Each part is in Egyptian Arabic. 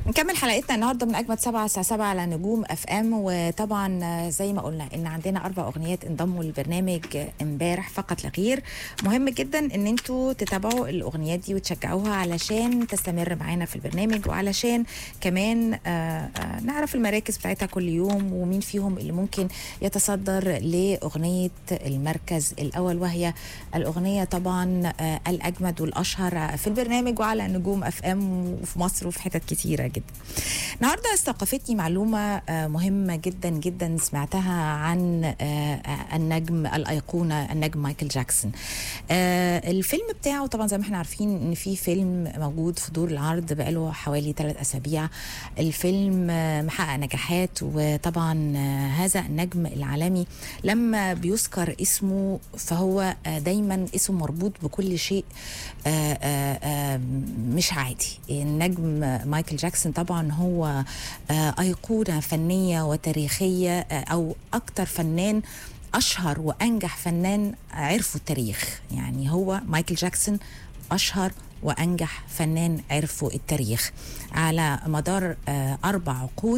نكمل حلقتنا النهارده من اجمد سبعة الساعه 7 على نجوم اف ام وطبعا زي ما قلنا ان عندنا اربع اغنيات انضموا للبرنامج امبارح فقط لا غير مهم جدا ان انتوا تتابعوا الاغنيات دي وتشجعوها علشان تستمر معانا في البرنامج وعلشان كمان آه، آه، نعرف المراكز بتاعتها كل يوم ومين فيهم اللي ممكن يتصدر لاغنيه المركز الاول وهي الاغنيه طبعا آه، الاجمد والاشهر في البرنامج وعلى نجوم اف ام وفي مصر وفي حتت كتيره جدا. النهارده استوقفتني معلومه آه، مهمه جدا جدا سمعتها عن آه، آه، النجم الايقونه النجم مايكل جاكسون. آه، الفيلم بتاعه طبعا زي ما احنا عارفين ان في فيلم موجود في دور العرض بقاله حوالي ثلاث اسابيع. الفيلم آه، محقق نجاحات وطبعا آه، هذا النجم العالمي لما بيذكر اسمه فهو آه، دايما اسمه مربوط بكل شيء آه، آه، آه، مش عادي النجم مايكل جاكسون طبعا هو آه، أيقونة فنية وتاريخية آه، أو أكتر فنان أشهر وأنجح فنان عرفوا التاريخ يعني هو مايكل جاكسون أشهر وأنجح فنان عرفوا التاريخ على مدار آه، أربع عقود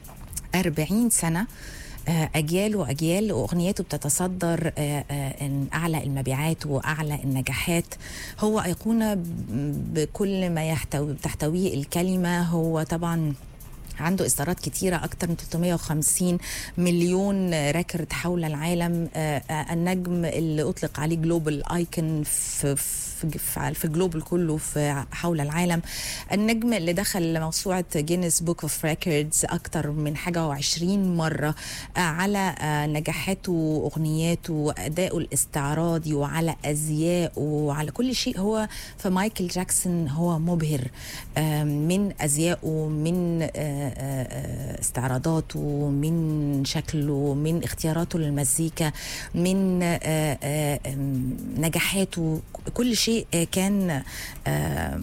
40 سنة آه، أجيال وأجيال وأغنياته بتتصدر آه، آه، إن أعلى المبيعات وأعلى النجاحات هو أيقونة ب- بكل ما يحتوي تحتويه الكلمة هو طبعا عنده اصدارات كتيرة أكتر من 350 مليون ريكورد حول العالم آه، آه، النجم اللي أطلق عليه جلوبال ايكون في في في في جلوبال كله في حول العالم النجم اللي دخل موسوعة جينيس بوك اوف ريكوردز أكتر من حاجة وعشرين مرة آه، على آه، نجاحاته وأغنياته وأدائه الاستعراضي وعلى أزيائه وعلى كل شيء هو في مايكل جاكسون هو مبهر آه، من أزيائه من آه، آه، آه، استعراضاته من شكله من اختياراته للمزيكا من آه، آه، آم، نجاحاته كل شيء آه، كان آه،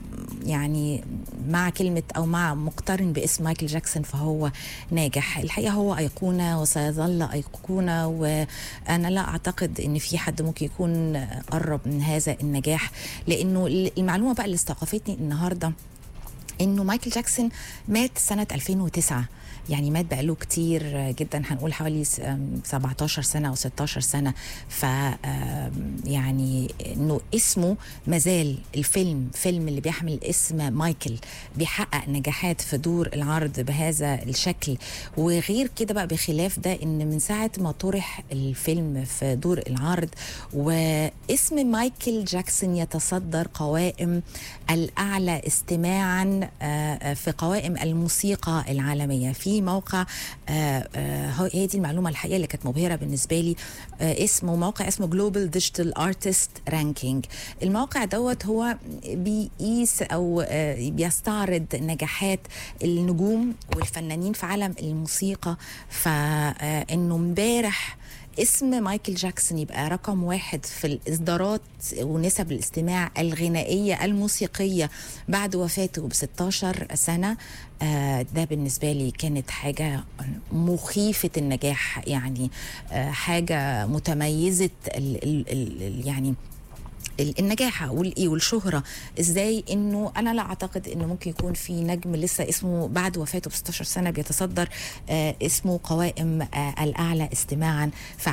يعني مع كلمة أو مع مقترن باسم مايكل جاكسون فهو ناجح الحقيقة هو أيقونة وسيظل أيقونة وأنا لا أعتقد أن في حد ممكن يكون قرب من هذا النجاح لأنه المعلومة بقى اللي استوقفتني النهاردة انه مايكل جاكسون مات سنه 2009 يعني مات بقاله كتير جدا هنقول حوالي س- أم 17 سنه او 16 سنه ف أم يعني انه اسمه مازال الفيلم فيلم اللي بيحمل اسم مايكل بيحقق نجاحات في دور العرض بهذا الشكل وغير كده بقى بخلاف ده ان من ساعه ما طرح الفيلم في دور العرض واسم مايكل جاكسون يتصدر قوائم الاعلى استماعا آه، آه، في قوائم الموسيقى العالميه في موقع آه، آه، هو- هي دي المعلومه الحقيقه اللي كانت مبهره بالنسبه لي آه، اسمه موقع اسمه جلوبال ديجيتال ارتست رانكينج الموقع دوت هو بيقيس او آه، بيستعرض نجاحات النجوم والفنانين في عالم الموسيقى فانه امبارح اسم مايكل جاكسون يبقى رقم واحد في الإصدارات ونسب الاستماع الغنائية الموسيقية بعد وفاته ب 16 سنة آه، ده بالنسبة لي كانت حاجة مخيفة النجاح يعني آه، حاجة متميزة ال ال ال ال- يعني ال- النجاح والايه والشهره ازاي انه انا لا اعتقد انه ممكن يكون في نجم لسه اسمه بعد وفاته ب 16 سنه بيتصدر آه اسمه قوائم آه الاعلى استماعا في